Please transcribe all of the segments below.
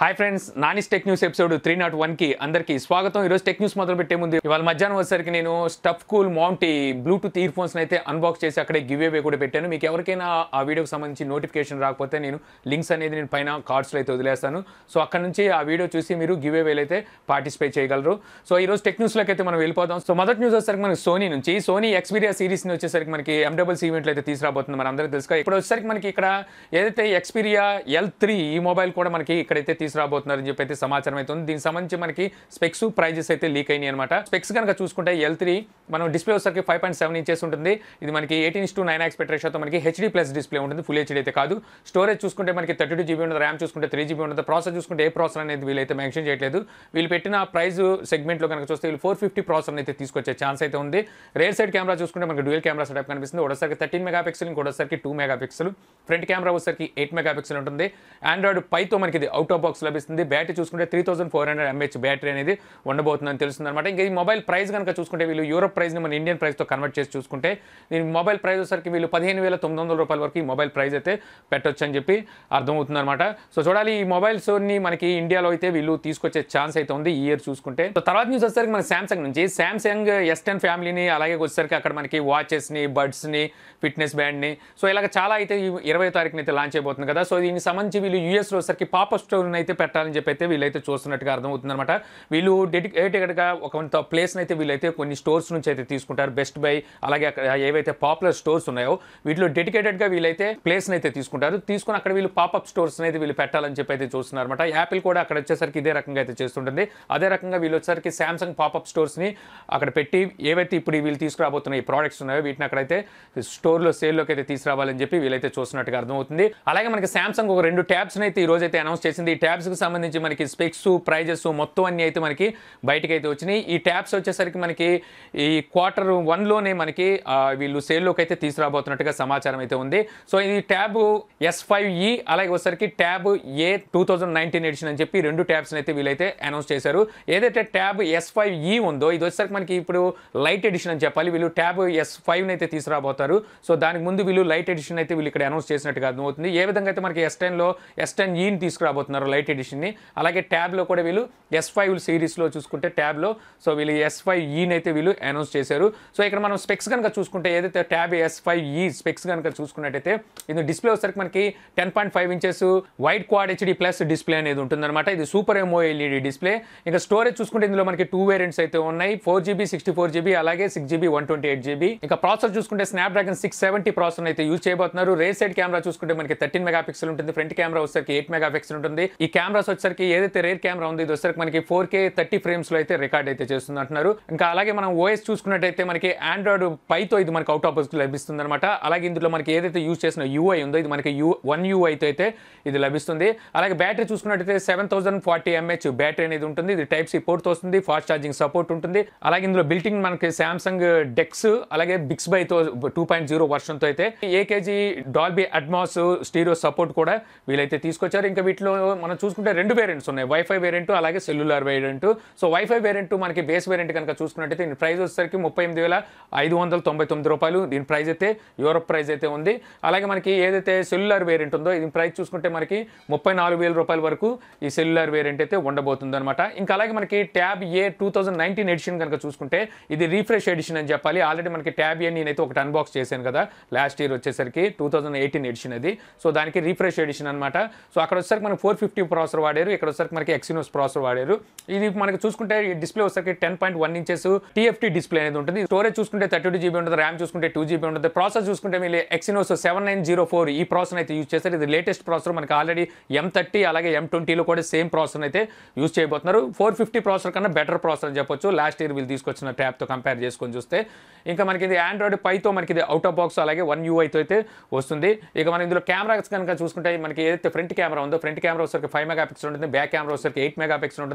hi friends Nani's tech news episode three nought one కి అందరికి స్వాగతం ఈరోజు టెక్ న్యూస్ మొదలు పెట్టే ముందు ఇవాళ మధ్యాహ్నం వచ్చేసరికి నేను stuff cool mount bluetooth earphones అయితే అన్బాక్స్ చేసి అక్కడే గివ్ అవే కూడా పెట్టాను మీకు ఎవరికైనా ఆ వీడియోకి సంబంధించి నోటిఫికేషన్ రాకపోతే నేను లింక్స్ అనేది నేను పైన కార్డ్స్లో అయితే వదిలేస్తాను సో అక్కడ నుంచి ఆ వీడియో చూసి మీరు గివ్ అవేలు అయితే పార్టిసిపేట్ చేయగలరు సో ఈ రోజు టెక్ న్యూస్లోకి అయితే మనం వెళ్ళిపోదాం సో మొదటి న్యూస్ వచ్చేసరికి మనకి సోనీ నుంచి సోనీ ఎక్స్పీరియా సిరీస్ ని వచ్చేసరికి మనకి ఎండబుల్స్ ఈవెంట్లు అయితే తీసుకురాబోతుంది మన అందరికీ తెలుసు ఇప్పుడు వచ్చేసరికి మనకి ఇక్కడ ఏదైతే ఎక్స్పీరియా ఎల్ త్రీ ఈ మొబైల్ కూడా మనకి ఇక్కడైతే తీసుకురాబోతున్నారని చెప్పి అయితే సమాచారం అయితే ఉంది దీనికి సంబంధించి మనకి స్పెక్స్ ప్రైజెస్ అయితే లీక్ అయినాయి అనమాట స్పెక్స్ కనుక చూసుకుంటే ఎల్ త్రీ మనం డిస్ప్లే వచ్చేసరికి ఫైవ్ పాయింట్ సెవెన్ ఇంచెస్ ఉంటుంది ఇది మనకి ఎయిటీన్ టు నైన్ ఎక్స్ రేషియోతో మనకి హెచ్డీ ప్లస్ డిస్ప్లే ఉంటుంది ఫుల్ హెచ్డీ అయితే కాదు స్టోరేజ్ చూసుకుంటే మనకి థర్టీ టూ జీబీ ఉంటుంది ర్యామ్ చూసుకుంటే త్రీ జీబీ ఉంటుంది ప్రాసెస్ చూసుకుంటే ఏ ప్రాసెసర్ అనేది వీళ్ళైతే మెన్షన్ చేయట్లేదు వీళ్ళు పెట్టిన ప్రైస్ సెగ్మెంట్లో కనుక చూస్తే వీళ్ళు ఫోర్ ఫిఫ్టీ ప్రాసెసర్ అయితే తీసుకొచ్చే ఛాన్స్ అయితే ఉంది రేర్ సైడ్ కెమెరా చూసుకుంటే మనకి డ్యూయల్ కెమెరా సెటప్ కనిపిస్తుంది ఒకసారికి థర్టీన్ మెగా పిక్సెల్ ఇంకోటిసరికి two megapixel front camera వచ్చేసరికి ఎయిట్ మెగా పిక్సెల్ ఉంటుంది ఆండ్రాయిడ్ పైతో మనకి ఇది అవుట్ ఆఫ్ బాక్స్ లభిస్తుంది బ్యాటరీ చూసుకుంటే three thousand four hundred MH battery అనేది ఉండబోతుందని తెలుస్తుంది అనమాట ఇంకా ఈ మొబైల్ ప్రైస్ కనుక చూసుకుంటే వీళ్ళు యూరోప్ ప్రైస్ని మన ఇండియన్ ప్రైస్తో కన్వర్ట్ చేసి చూసుకుంటే దీని మొబైల్ ప్రైస్ వచ్చేసరికి వీళ్ళు పదిహేను వేల తొమ్మిది వందల రూపాయల వరకు ఈ మొబైల్ ప్రైస్ అయితే పెట్టొచ్చు అని చెప్పి అర్థమవుతుంది అనమాట సో చూడాలి ఈ మొబైల్స్ని మనకి ఇండియాలో అయితే వీళ్ళు తీసుకొచ్చే ఛాన్స్ అయితే ఉంది ఈ ఇయర్ చూసుకుంటే సో తర్వాత న్యూస్ వచ్చేసరికి మన శాంసంగ్ నుంచి శాంసంగ్ ఎస్ టెన్ ఫ్యామిలీని అలాగే వచ్చేసరికి అక్కడ మనకి వాచెస్ని బడ్స్ని ఫిట్నెస్ బ్యాండ్ని సో ఇలాగ చాలా అయితే ఈ ఇరవై తారీఖున అయితే లాంచ్ అయిపోతుంది కదా సో దీనికి సంబంధించి వీళ్ళు యూఎస్లో వచ్చేసరికి పాపప్ స్టోర్ని అయితే పెట్టాలని చెప్పి అయితే వీళ్ళైతే చూస్తున్నట్టుగా అర్థమవుతుంది అనమాట వీళ్ళు డెడికేటెడ్గా ఒక కొంత ప్లేస్ని అయితే వీళ్ళైతే కొన్ని స్టోర్స్ నుంచి అయితే తీసుకుంటారు బెస్ట్ బై అలాగే అక్కడ ఏవైతే పాపులర్ స్టోర్స్ ఉన్నాయో వీటిలో డెడికేటెడ్గా వీళ్ళైతే ప్లేస్ని అయితే తీసుకుంటారు తీసుకుని అక్కడ వీళ్ళు పాపప్ స్టోర్స్ అయితే వీళ్ళు పెట్టాలని చెప్పి అయితే చూస్తున్నారు అనమాట యాపిల్ కూడా అక్కడ వచ్చేసరికి ఇదే రకంగా అయితే చేస్తుంటుంది అదే రకంగా వీళ్ళు వచ్చేసరికి శాంసంగ్ పాపప్ స్టోర్స్ని అక్కడ పెట్టి ఏవైతే ఇప్పుడు వీళ్ళు తీసుకురాబోతున్న ఈ ప్రోడక్ట్స్ ఉన్నాయో వీటిని అక్కడైతే స్టోర్లో సేల్లోకి అయితే తీసుకురావాలని చెప్పి వీళ్ళైతే చూస్తున్నట్టుగా అర్థమవుతుంది అలాగే మనకి శాంసంగ్ ఒక రెండు ట్యాబ్స్ అయితే ఈ రోజు అయితే అనౌన్స్ చేసింది ఈ ట్యాబ్స్కి సంబంధించి మనకి స్పెక్స్ ప్రైజెస్ మొత్తం అన్ని అయితే మనకి బయటకు అయితే వచ్చినాయి ఈ ట్యాబ్స్ వచ్చేసరికి మనకి ఈ క్వార్టర్ వన్లోనే మనకి ఆ, వీళ్ళు సేల్లోకి అయితే తీసుకురాబోతున్నట్టుగా సమాచారం అయితే ఉంది సో ఈ ట్యాబ్ ఎస్ ఫైవ్ ఈ అలాగే వచ్చేసరికి tab A two thousand nineteen edition అని చెప్పి రెండు ట్యాబ్స్ అయితే వీళ్ళైతే అనౌన్స్ చేశారు ఏదైతే ట్యాబ్ ఎస్ ఫైవ్ ఈ ఉందో ఇది వచ్చేసరికి మనకి ఇప్పుడు లైట్ ఎడిషన్ అని చెప్పాలి వీళ్ళు ట్యాబ్ ఎస్ ఫైవ్ అయితే తీసుకురాబోతారు సో దానికి ముందు వీళ్ళు లైట్ ఎడిషన్ అయితే వీళ్ళు ఇక్కడ అనౌన్స్ చేసినట్టుగా అర్థమవుతుంది ఏ విధంగా అయితే మనకి ఎస్ టెన్లో ఎస్ టెన్ ఈని తీసుకురాబోతున్నారు లైట్ ఎడిషన్ని అలాగే ట్యాబ్లో కూడా వీళ్ళు ఎస్ ఫైవ్ సిరీస్లో చూసుకుంటే ట్యాబ్లో సో వీళ్ళు ఎస్ ఫైవ్ ఈని అయితే వీళ్ళు అనౌన్స్ చేశారు సో ఇక్కడ మనం స్పెక్స్ కనుక చూసుకుంటే ఏదైతే tab S five E specs కనుక చూసుకున్నట్టయితే ఇది డిస్ప్లే వచ్చేసరికి మనకి ten point five inches white quad HD plus display అనేది ఉంటుందన్నమాట ఇది సూపర్ ఎంఓ ఎల్ఈడి డిస్ప్లే ఇంకా స్టోరేజ్ చూసుకుంటే ఇందులో మనకి టూ వేరియంట్స్ అయితే ఉన్నాయి four GB sixty four GB అలాగే six GB one twenty eight GB ఇంకా ప్రాసెసర్ చూసుకుంటే Snapdragon six seventy processor అయితే యూజ్ చేయబోతున్నారు రేర్ సైడ్ కెమెరా చూసుకుంటే మనకి థర్టీన్ మెగా పిక్సెల్ ఉంటుంది ఫ్రంట్ కెమెరా వచ్చేసరికి ఎయిట్ మెగా పిక్సెల్ ఉంటుంది ఈ కెమెరాస్ వచ్చేసరికి ఏదైతే రేర్ కెమెరా ఉంది ఇది వచ్చేసరికి మనకి ఫోర్ కే థర్టీ ఫ్రేమ్స్ లో అయితే రికార్డ్ అయితే చేస్తుంది అంటున్నారు ఇంకా అలాగే మనం ఓఎస్ చూసుకున్నట్టయితే మనకి ఆండ్రాయిడ్ పైతో ఇది మనకి అవుట్ ఆఫ్ బాక్స్ లభిస్తుంది అనమాట అలాగే ఇందులో మనకి ఏదైతే యూజ్ చేసిన యూఐ ఉందో ఇది మనకి యూ వన్ యూఐ తో అయితే ఇది లభిస్తుంది అలాగే బ్యాటరీ చూసుకున్నట్టయితే seven thousand forty MH battery అనేది ఉంటుంది ఇది టైప్ సి పోర్ట్ వస్తుంది ఫాస్ట్ ఛార్జింగ్ సపోర్ట్ ఉంటుంది అలాగే ఇందులో బిల్టింగ్ మనకి సామ్సంగ్ డెక్స్ అలాగే బిక్స్ బై తో టూ పాయింట్ జీరో వర్షన్ తో అయితే AKG Dolby Atmos stereo support కూడా వీళ్ళైతే తీసుకొచ్చారు ఇంకా వీటిలో మనం చూసుకుంటే రెండు వేరియంట్స్ ఉన్నాయి వైఫై వేరియంట్ అలాగే cellular variant so wifi variant మనకి బేస్ వేరియంట్ కనుక చూసుకున్నట్టయితే దీని ప్రైస్ వచ్చేసరికి ముప్పై ఎనిమిది వేల ఐదు వందల తొంభై తొమ్మిది రూపాయలు దీని ప్రైస్ అయితే యూరోప్ ప్రైస్ అయితే ఉంది అలాగే మనకి ఏదైతే సెల్యులార్ వేరియంట్ ఉందో దీని ప్రైస్ చూసుకుంటే మనకి ముప్పై నాలుగు వేల రూపాయల వరకు ఈ సెల్యులార్ వేరియంట్ అయితే ఉండబోతుంది అనమాట ఇంకా అలాగే మనకి tab A two thousand nineteen edition కనుక చూసుకుంటే ఇది రీఫ్రెష్ ఎడిషన్ అని చెప్పాలి ఆల్రెడీ మనకి ట్యాబ్ ఏ నేనైతే ఒకటి అన్బాక్స్ చేశాను కదా లాస్ట్ ఇయర్ వచ్చేసరికి టూ థౌసండ్ ఎయిటీన్ ఎడిషన్ అది సో దానికి రీఫ్రెష్ ఎడిషన్ అనమాట సో అక్కడ వచ్చేసరికి మనకి ఫోర్ ఫిఫ్టీ ప్రాసెసర్ వాడారు ఇక్కడ వచ్చేసరికి మనకి ఎక్సినోస్ ప్రాసెసర్ వాడారు ఇది మనకి చూసుకుంటే ఈ డిస్ప్లే వచ్చేసరికి ten point one inches TFT display అనేది ఉంటుంది స్టోరేజ్ చూసుకుంటే థర్టీ టూ జీబీ ఉంటుంది ర్యామ్ చూసుకుంటే టూ జీబీ ఉంటుంది ప్రాసెస్ చూసుకుంటే మీరు Exynos seven nine zero four ఈ ప్రాసెస్ అయితే యూజ్ చేస్తారు ఇది లేటెస్ట్ ప్రాసెసర్ మనకి ఆల్రెడీ ఎం థర్టీ అలాగే ఎం ట్వంటీలో కూడా సేమ్ ప్రాసెసర్ అయితే యూజ్ చేయబోతున్నారు ఫోర్ ఫిఫ్టీ ప్రాసెసర్ కన్నా బెటర్ ప్రాసెసర్ అని చెప్పొచ్చు లాస్ట్ ఇయర్ వీళ్ళు తీసుకొచ్చిన ట్యాబ్తో కంపేర్ చేసుకొని చూస్తే ఇంకా మనకి ఇది ఆండ్రాయిడ్ పైతో మనకి ఇది అవుట్ ఆఫ్ బాక్స్ అలాగే వన్ యూఐతో అయితే వస్తుంది ఇక మనం ఇందులో కెమెరాస్ కనుక చూసుకుంటే మనకి ఏదైతే ఫ్రంట్ కెమెరా ఉందో ఫ్రంట్ కెమెరా వచ్చరికి ఫైవ్ మెగా పిక్సెల్ ఉంటుంది బ్యాక్ కెమెరా వచ్చరికి ఎయిట్ మెగా పిక్సెల్ ఉంటుంది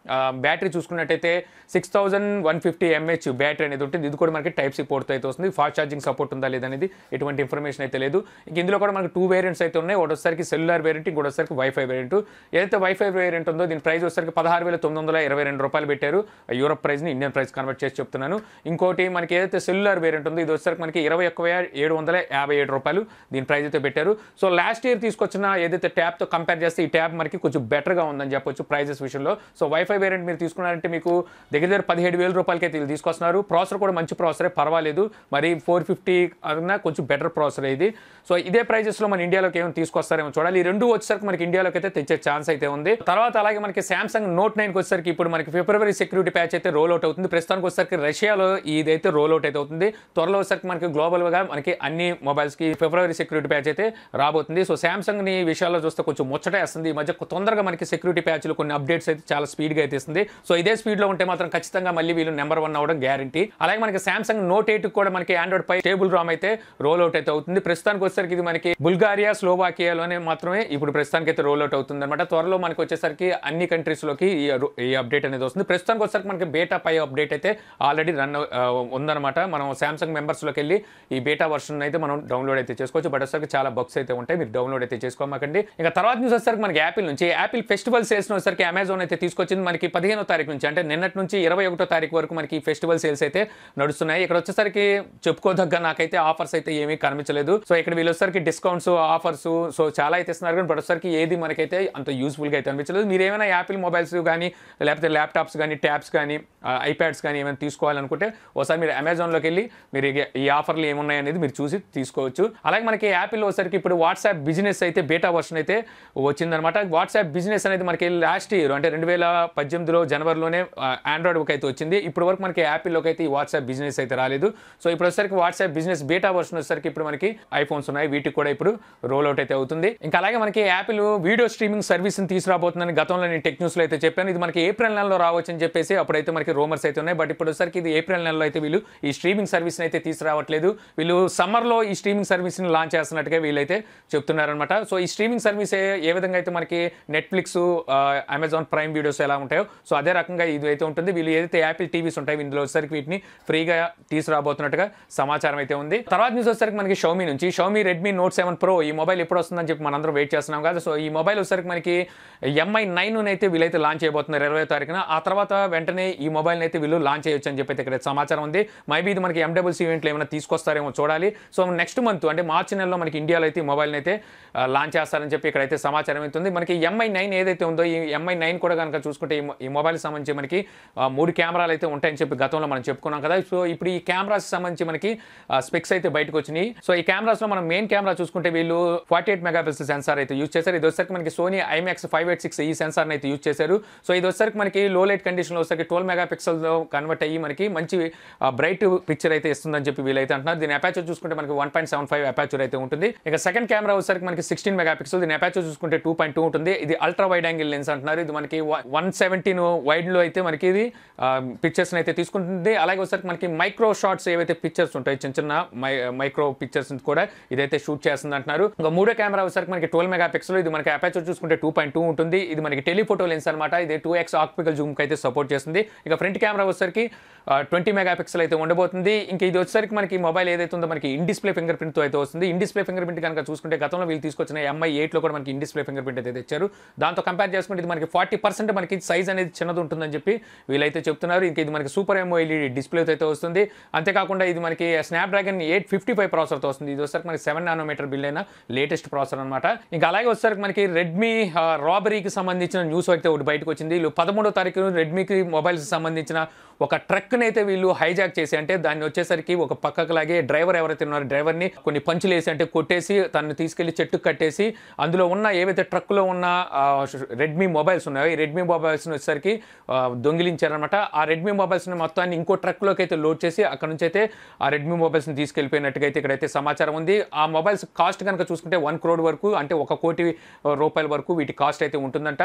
బ్యాటరీ చూసుకున్నట్టయితే six thousand one fifty MH battery అనేది ఉంటుంది ఇది కూడా మనకి టైప్ సి పోర్ట్ అయితే వస్తుంది ఫాస్ట్ ఛార్జింగ్ సపోర్ట్ ఉందా లేదనేది ఎటువంటి ఇన్ఫర్మేషన్ అయితే లేదు ఇంక ఇందులో కూడా మనకి టూ వేరియంట్స్ అయితే ఉన్నాయి ఒకటోసారికి సెల్యులర్ వేరియంట్ ఇంకోటిసరికి వైఫై వేరియంట్ ఏదైతే వైఫై వేరియంట్ ఉందో దీని ప్రైస్ వచ్చేసరికి పదహారు వేల తొమ్మిది వందల ఇరవై రెండు రూపాయలు పెట్టారు యూరోప్ ప్రైస్ని ఇండియన్ ప్రైస్ కన్వర్ట్ చేసి చెప్తున్నాను ఇంకోటి మనకి ఏదైతే సెల్యులర్ వేరియంట్ ఉందో ఇది వచ్చేసరికి మనకి ఇరవై ఒక్క వేల ఏడు వందల యాభై ఏడు రూపాయలు దీని ప్రైస్ అయితే పెట్టారు సో లాస్ట్ ఇయర్ తీసుకొచ్చిన ఏదైతే ట్యాబ్తో కంపేర్ చేస్తే ఈ ట్యాబ్ మనకి కొంచెం బెటర్గా ఉందని చెప్పొచ్చు ప్రైజెస్ విషయంలో సో వైఫై వేరియంట్ మీరు తీసుకున్నారంటే మీకు దగ్గర దగ్గర పదిహేడు వేల రూపాయలకి అయితే వీళ్ళు తీసుకొస్తున్నారు ప్రాసెసర్ కూడా మంచి ప్రాసెసరే పర్వాలేదు మరి ఫోర్ ఫిఫ్టీ అన్నా కొంచెం బెటర్ ప్రాసెసర్ ఇది సో ఇదే ప్రైజెస్లో మన ఇండియాలోకి ఏమైనా తీసుకొస్తారేమో చూడాలి ఈ రెండు వచ్చేసరికి మనకి ఇండియాలోకి అయితే తెచ్చే ఛాన్స్ అయితే ఉంది తర్వాత అలాగే మనకి సామ్సంగ్ నోట్ నైన్కి వచ్చేసరికి ఇప్పుడు మనకి ఫిబ్రవరి సెక్యూరిటీ ప్యాచ్ అయితే రోల్ అవుట్ అవుతుంది ప్రస్తుతానికి వచ్చేసరికి రష్యాలో ఇదైతే రోల్ అవుట్ అయితే అవుతుంది త్వరలో వచ్చేసరికి మనకి గ్లోబల్గా మనకి అన్ని మొబైల్స్కి ఫిబ్రవరి సెక్యూరిటీ ప్యాచ్ అయితే రాబోతుంది సో సామ్సంగ్ ని విషయాల్లో చూస్తే కొంచెం ముచ్చటేస్తుంది ఈ మధ్య తొందరగా మనకి సెక్యూరిటీ ప్యాచ్లు కొన్ని అప్డేట్స్ అయితే చాలా స్పీడ్గా అయితే ఇస్తుంది సో ఇదే స్పీడ్లో ఉంటే మాత్రం ఖచ్చితంగా మళ్ళీ వీళ్ళు నెంబర్ వన్ అవడం గ్యారంటీ అలాగే మనకి సామ్సంగ్ నోట్ ఎయిట్ కూడా మనకి ఆండ్రాయిడ్ పై టేబుల్ రామ్ అయితే రోల్ అవుట్ అయితే అవుతుంది ప్రస్తుతానికి వచ్చేసరికి ఇది మనకి బుల్గారియా స్లోవాకియాలోనే మాత్రమే ఇప్పుడు ప్రస్తుతానికి అయితే రోల్ అవుట్ అవుతుంది అనమాట త్వరలో మనకి వచ్చేసరికి అన్ని కంట్రీస్ లోకి ఈ ఈ అప్డేట్ అనేది వస్తుంది ప్రస్తుతానికి వచ్చేసరికి మనకి బేటా పై అప్డేట్ అయితే ఆల్రెడీ రన్ ఉందన్నమాట మనం సామ్సంగ్ మెంబర్స్ లోకి వెళ్ళి ఈ బేటా వర్షన్ అయితే మనం డౌన్లోడ్ అయితే చేసుకోవచ్చు బట్ వచ్చేసరికి చాలా బగ్స్ అయితే ఉంటాయి మీరు డౌన్లోడ్ అయితే చేసుకోమాకండి ఇంకా తర్వాత న్యూస్ వచ్చేసరికి మనకి యాపిల్ నుంచి యాపిల్ ఫెస్టివల్ సేల్స్ వచ్చేసరికి అమెజాన్ అయితే తీసుకొచ్చింది మనకి పదిహేనో తారీఖు నుంచి అంటే నిన్నటి నుంచి ఇరవై ఒకటో తారీఖు వరకు మనకి ఫెస్టివల్ సేల్స్ అయితే నడుస్తున్నాయి ఇక్కడ వచ్చేసరికి చెప్పుకోదగ్గ నాకైతే ఆఫర్స్ అయితే ఏమీ కనిపించలేదు సో ఇక్కడ వీళ్ళు వచ్చేసరికి డిస్కౌంట్స్ ఆఫర్స్ సో చాలా అయితే ఇస్తున్నారు కానీ బట్ వచ్చేసరికి ఏది మనకైతే అంత యూస్ఫుల్గా అయితే అనిపించలేదు మీరు ఏమైనా యాపిల్ మొబైల్స్ కానీ లేకపోతే ల్యాప్టాప్స్ కానీ ట్యాబ్స్ కానీ ఐప్యాడ్స్ కానీ ఏమైనా తీసుకోవాలనుకుంటే ఒకసారి మీరు అమెజాన్లోకి వెళ్ళి మీరు ఇక ఈ ఆఫర్లు ఏమున్నాయి అనేది మీరు చూసి తీసుకోవచ్చు అలాగే మనకి యాపిల్ వచ్చేసరికి ఇప్పుడు వాట్సాప్ బిజినెస్ అయితే బేటా వర్షన్ అయితే వచ్చిందనమాట వాట్సాప్ బిజినెస్ అనేది మనకి లాస్ట్ ఇయర్ అంటే రెండు వేల పద్దెనిమిదిలో జనవరిలోనే ఆండ్రాయిడ్కి అయితే వచ్చింది ఇప్పుడు వరకు మనకి యాపిల్లోకి అయితే ఈ వాట్సాప్ బిజినెస్ అయితే రాలేదు సో ఇప్పుడు వచ్చేసరికి వాట్సాప్ బిజినెస్ బేటా వర్షన్ వచ్చేసరికి ఇప్పుడు మనకి ఐఫోన్స్ ఉన్నాయి వీటికి కూడా ఇప్పుడు రోల్ అవుట్ అయితే అవుతుంది ఇంకా అలాగే మనకి యాపిల్ వీడియో స్ట్రీమింగ్ సర్వీస్ని తీసుకురాబోతుందని గతంలో నేను టెక్ న్యూస్లో అయితే చెప్పాను ఇది మనకి ఏప్రిల్ నెలలో రావచ్చు అని చెప్పేసి అప్పుడైతే మనకి రోమర్స్ అయితే ఉన్నాయి బట్ ఇప్పుడు వచ్చేసరికి ఇది ఏప్రిల్ నెలలో అయితే వీళ్ళు ఈ స్ట్రీమింగ్ సర్వీస్ని అయితే తీసుకురావట్లేదు వీళ్ళు సమ్మర్లో ఈ స్ట్రీమింగ్ సర్వీస్ని లాంచ్ చేస్తున్నట్టుగా వీళ్ళైతే చెప్తున్నారనమాట సో ఈ స్ట్రీమింగ్ సర్వీస్ ఏ విధంగా అయితే మనకి నెట్ఫ్లిక్స్ అమెజాన్ ప్రైమ్ వీడియోస్ ఎలా ఉంటాయో సో అదే రకంగా ఇది అయితే ఉంటుంది వీళ్ళు ఏదైతే యాపిల్ టీవీస్ ఉంటాయి ఇందులో వచ్చేసరికి వీటిని ఫ్రీగా తీసుకురాబోతున్నట్టుగా సమాచారం అయితే ఉంది తర్వాత న్యూస్ వచ్చేసరికి మనకి షౌమీ నుంచి Xiaomi Redmi Note seven Pro ఈ మొబైల్ ఎప్పుడు వస్తుందని చెప్పి మనందరం వెయిట్ చేస్తున్నాం కదా సో ఈ మొబైల్ వచ్చేసరికి మనకి ఎంఐ నైన్ అయితే వీళ్ళైతే లాంచ్ చేయబోతున్నారు ఇరవై తారీఖున ఆ తర్వాత వెంటనే ఈ మొబైల్ అయితే వీళ్ళు లాంచ్ చేయొచ్చు అని చెప్పి అయితే ఇక్కడ సమాచారం ఉంది మైబీ ఇది మనకి ఎండబుల్స్ ఈవెంట్లు ఏమైనా తీసుకొస్తారేమో చూడాలి సో నెక్స్ట్ మంత్ అంటే మార్చి నెలలో మనకి ఇండియాలో అయితే ఈ మొబైల్ని అయితే లాంచ్ చేస్తారని చెప్పి ఇక్కడైతే సమాచారం అవుతుంది మనకి ఎంఐ నైన్ ఏదైతే ఉందో ఈ ఎంఐ నైన్ కూడా కనుక చూసుకుంటే ఈ మొ- ఈ మొబైల్ సంబంధించి మనకి ఆ, మూడు కెమెరాలు అయితే ఉంటాయని చెప్పి గతంలో మనం చెప్పుకున్నాం కదా సో ఇప్పుడు ఈ కెమెరాస్ సంబంధించి మనకి స్పెక్స్ అయితే బయటకు వచ్చినాయి సో ఈ కెమెరాస్లో మనం మెయిన్ కెమెరా చూసుకుంటే వీళ్ళు ఫార్టీ ఎయిట్ మెగాపిక్సెల్ సెన్సార్ అయితే యూజ్ చేశారు ఇది వచ్చేసరికి మనకి Sony IMX five eight six ఈ సెన్సార్ని అయితే యూజ్ చేశారు సో ఇది వచ్చేసరికి మనకి లో లైట్ కండిషన్లో వచ్చేసరికి ట్వెల్వ్ మెగా పిక్సెల్తో కన్వర్ట్ అయ్యి మనకి మంచి బ్రైట్ పిక్చర్ అయితే ఇస్తుందని చెప్పి వీళ్ళైతే అంటున్నారు దీని అపాచర్ చూసుకుంటే మనకి one point seven five aperture అయితే ఉంటుంది ఇక సెకండ్ కెమెరా వచ్చేసరికి మనకి సిక్స్టీన్ మెగా పిక్సెల్ దీని అపాచర్ చూసుకుంటే టూ పాయింట్ టూ ఉంటుంది ఇది అల్ట్రా వైడ్ యాంగిల్ లెన్స్ అంటున్నారు ఇది మనకి వన్ సెవెంటీన్ వైడ్లో అయితే మనకి ఇది పిక్చర్స్ని అయితే తీసుకుంటుంది అలాగే వచ్చేసరికి మనకి మైక్రో షాట్స్ ఏవైతే పిక్చర్స్ ఉంటాయి చిన్న చిన్న మై మైక్రో పిక్చర్స్ కూడా ఇదైతే షూట్ చేస్తుంది అంటున్నారు ఇంకా మూడో కెమెరా వచ్చేసరికి మనకి ట్వెల్వ్ మెగా పిక్సెల్ ఇది మనకి అపాచర్ చూసుకుంటే టూ పాయింట్ టూ ఉంటుంది ఇది మనకి టెలిఫోటో లెన్స్ అనమాట ఇది టూ ఎక్స్ ఆప్టికల్ జూమ్ అయితే సపోర్ట్ చేస్తుంది ఇక ఫ్రంట్ కెమెరా వచ్చేసరికి ట్వంటీ మెగా పిక్సెల్ అయితే ఉండబోతుంది ఇంకా ఇది వచ్చేసరికి మనకి మొబైల్ ఏదైతే ఉందో మనకి ఇన్ డిస్ప్లే ఫింగర్ ప్రింట్తో అయితే వస్తుంది ఇన్ డిస్ప్లే ఫింగర్ ప్రింట్ కనుక చూసుకుంటే గతంలో వీళ్ళు తీసుకొచ్చిన ఎంఐ ఎయిట్లో కూడా మనకి ఇన్ డిస్ప్లే ఫింగర్ ప్రింట్ అయితే తెచ్చారు దాంతో కంపేర్ చేసుకుంటే ఇది మనకి ఫార్టీ పర్సెంట్ మనకి సైజ్ అనేది చిన్నది ఉంటుందని చెప్పి వీళ్ళైతే చెప్తున్నారు ఇంకా ఇది మనకి సూపర్ ఎంఓ ఎల్ఈడి డిస్ప్లేతో అయితే వస్తుంది అంతేకాకుండా ఇది మనకి స్నాప్డ్రాగన్ ఎయిట్ ఫిఫ్టీ ఫైవ్ ప్రాసెసర్తో వస్తుంది ఇది వచ్చేసరికి మనకి సెవెన్ నానోమీటర్ బిల్ అయిన లేటెస్ట్ ప్రాసెసర్ అనమాట ఇంకా అలాగే వచ్చేసరికి మనకి రెడ్మీ రాబరీకి సంబంధించిన న్యూస్ అయితే ఒకటి బయటకు వచ్చింది వీళ్ళు పదమూడో తారీఖు రెడ్మీకి మొబైల్స్ సంబంధించిన ఒక ట్రక్ని అయితే వీళ్ళు హైజాక్ చేసి అంటే దాన్ని వచ్చేసరికి ఒక పక్కకు లాగే డ్రైవర్ ఎవరైతే ఉన్నారో డ్రైవర్ని కొన్ని పంచులు వేసి అంటే కొట్టేసి తను తీసుకెళ్లి చెట్టుకు కట్టేసి అందులో ఉన్న ఏవైతే ట్రక్లో ఉన్న రెడ్మీ మొబైల్స్ ఉన్నాయో ఈ రెడ్మీ మొబైల్స్ వచ్చేసరికి ఆ, దొంగిలించారనమాట ఆ రెడ్మీ మొబైల్స్ని మొత్తాన్ని ఇంకో ట్రక్లోకి అయితే లోడ్ చేసి అక్కడ నుంచి అయితే ఆ రెడ్మీ మొబైల్స్ని తీసుకెళ్ళిపోయినట్టుగా అయితే ఇక్కడైతే సమాచారం ఉంది ఆ మొబైల్స్ కాస్ట్ కనుక చూసుకుంటే వన్ క్రోడ్ వరకు అంటే ఒక కోటి రూపాయల వరకు వీటి కాస్ట్ అయితే ఉంటుందంట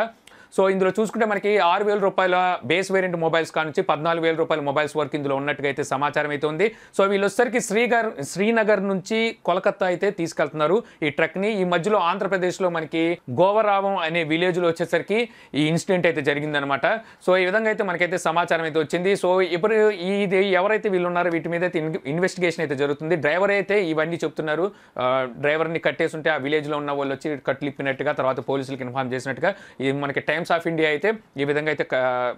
సో ఇందులో చూసుకుంటే మనకి ఆరు వేల రూపాయల బేస్ వేరియంట్ మొబైల్స్ కానుంచి పద్నాలుగు వేల రూపాయల మొబైల్స్ వరకు ఇందులో ఉన్నట్టుగా అయితే సమాచారం అయితే ఉంది సో వీళ్ళు వచ్చేసరికి శ్రీగర్ శ్రీనగర్ నుంచి కోలకత్తా అయితే తీసుకెళ్తున్నారు ఈ ట్రక్ని ఈ మధ్యలో ఆంధ్రప్రదేశ్లో మనకి గోవరావం అనే విలేజ్లో వచ్చేసరికి ఈ ఇన్సిడెంట్ అయితే జరిగిందనమాట సో ఈ విధంగా అయితే మనకైతే సమాచారం అయితే వచ్చింది సో ఇప్పుడు ఇది ఎవరైతే వీళ్ళు ఉన్నారో వీటి మీద అయితే ఇన్వెస్టిగేషన్ అయితే జరుగుతుంది డ్రైవర్ అయితే ఇవన్నీ చెప్తున్నారు ఆ, డ్రైవర్ని కట్టేసి ఉంటే ఆ విలేజ్లో ఉన్న వాళ్ళు వచ్చి కట్లు ఇప్పినట్టుగా తర్వాత పోలీసులకు ఇన్ఫార్మ్ చేసినట్టుగా ఇది మనకి టైమ్స్ ఆఫ్ ఇండియా అయితే ఈ విధంగా అయితే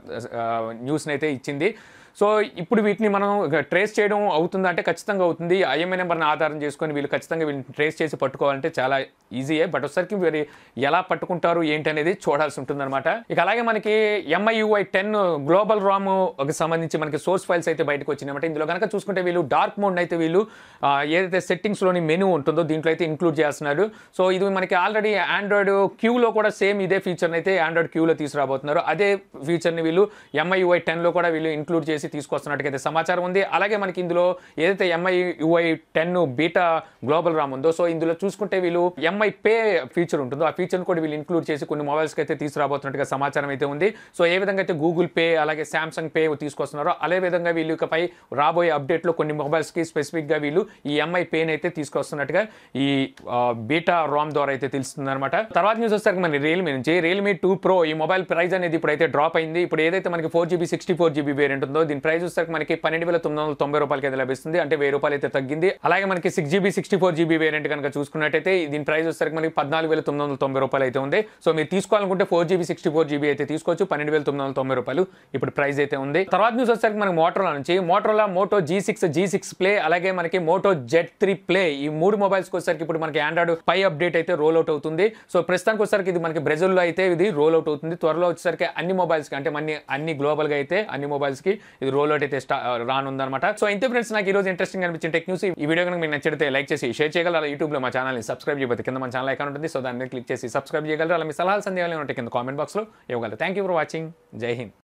న్యూస్ని అయితే ఇచ్చింది సో ఇప్పుడు వీటిని మనం ట్రేస్ చేయడం అవుతుందా అంటే ఖచ్చితంగా అవుతుంది ఐఎంఐ నెంబర్ని ఆధారం చేసుకొని వీళ్ళు ఖచ్చితంగా వీళ్ళని ట్రేస్ చేసి పట్టుకోవాలంటే చాలా ఈజీయే బట్ ఒకసారికి వీరు ఎలా పట్టుకుంటారు ఏంటి అనేది చూడాల్సి ఉంటుందన్నమాట ఇక అలాగే మనకి ఎంఐయుఐ టెన్ గ్లోబల్ రామ్ సంబంధించి మనకి సోర్స్ ఫైల్స్ అయితే బయటకు వచ్చినాయన్నమాట ఇందులో కనుక చూసుకుంటే వీళ్ళు డార్క్ మోడ్ అయితే వీళ్ళు ఆ, ఏదైతే సెట్టింగ్స్లోని మెనూ ఉంటుందో దీంట్లో అయితే ఇంక్లూడ్ చేస్తున్నారు సో ఇది మనకి ఆల్రెడీ ఆండ్రాయిడ్ క్యూలో కూడా సేమ్ ఇదే ఫీచర్ని అయితే ఆండ్రాయిడ్ క్యూలో తీసుకురాబోతున్నారు అదే ఫీచర్ని వీళ్ళు ఎంఐయుఐ టెన్లో కూడా వీళ్ళు ఇంక్లూడ్ చేసి తీసుకొస్తున్నట్టుగా అయితే సమాచారం ఉంది అలాగే మనకి ఇందులో ఏదైతే MIUI ten beta global ROM ఉందో సో ఇందులో చూసుకుంటే వీళ్ళు ఎంఐ పే ఫీచర్ ఉంటుందో ఆ ఫీచర్ని కూడా వీళ్ళు ఇంక్లూడ్ చేసి కొన్ని మొబైల్స్కి అయితే తీసుకురాబోతున్నట్టుగా సమాచారం అయితే ఉంది సో ఏ విధంగా అయితే గూగుల్ పే అలాగే శాంసంగ్ పే తీసుకొస్తున్నారో అదే విధంగా వీళ్ళు ఇకపై రాబోయే అప్డేట్లో కొన్ని మొబైల్స్కి స్పెసిఫిక్గా వీళ్ళు ఈ ఎంఐ పేని అయితే తీసుకొస్తున్నట్టుగా ఈ బీటా రామ్ ద్వారా అయితే తెలుస్తుంది అనమాట తర్వాత న్యూస్ వచ్చేసరికి మన రియల్మీ నుంచి రియల్మీ టూ ప్రో ఈ మొబైల్ ప్రైస్ అనేది ఇప్పుడైతే డ్రాప్ అయింది ఇప్పుడు ఏదైతే మనకి four GB sixty four GB variant ఉందో దీని ప్రైస్ వచ్చేసరికి మనకి పన్నెండు వేల తొమ్మిది వందల తొంభై రూపాయలకి అయితే లభిస్తుంది అంటే వెయ్యి రూపాయలు అయితే తగ్గింది అలాగే మనకి six GB sixty four GB variant కనుక చూసుకున్నట్టయితే దీని ప్రైస్ వచ్చేసరికి మనకి పద్నాలుగు వేల తొమ్మిది వందల తొంభై రూపాయలు అయితే ఉంది సో మీరు తీసుకోవాలనుకుంటే four GB sixty four GB అయితే తీసుకోవచ్చు పన్నెండు వేల తొమ్మిది వందల తొంభై రూపాయలు ఇప్పుడు ప్రైస్ అయితే ఉంది తర్వాత న్యూస్ వచ్చేసరికి మనకి మోటరోలా నుంచి Motorola Moto G six G six play అలాగే మనకి మోటో జెడ్ త్రీ ప్లే ఈ మూడు మొబైల్స్కి వచ్చేసరికి ఇప్పుడు మనకి ఆండ్రాయిడ్ పై అప్డేట్ అయితే రోల్ అవుట్ అవుతుంది సో ప్రస్తుతానికి వచ్చేసరికి ఇది మనకి బ్రెజిల్లో అయితే ఇది రోల్ అవుట్ అవుతుంది త్వరలో వచ్చేసరికి అన్ని మొబైల్స్కి అంటే మన అన్ని గ్లోబల్గా అయితే అన్ని మొబైల్స్కి ఇది రోల్ అవుట్ అయితే స్టా రానుందన్నమాట సో ఇంతే ఫ్రెండ్స్ నాకు ఈ రోజు ఇంట్రెస్టింగ్ అనిపించిన టెక్ న్యూస్ ఈ వీడియో కనుక మీకు నచ్చితే లైక్ చేసి షేర్ చేయగలరు అలా యూట్యూబ్లో మా ఛానల్ని సబ్స్క్రైబ్ చేయబోతే కింద మన ఛానల్ ఐకాన్ ఉంటుంది సో దాన్ని క్లిక్ చేసి సబ్స్క్రైబ్ చేయగలరు అలా మీ సలహాలు సందేహాలు ఉంటే కింద కామెంట్ బాక్స్లో ఇవ్వగలరు థ్యాంక్ యూ ఫర్ వాచింగ్ జై హింద్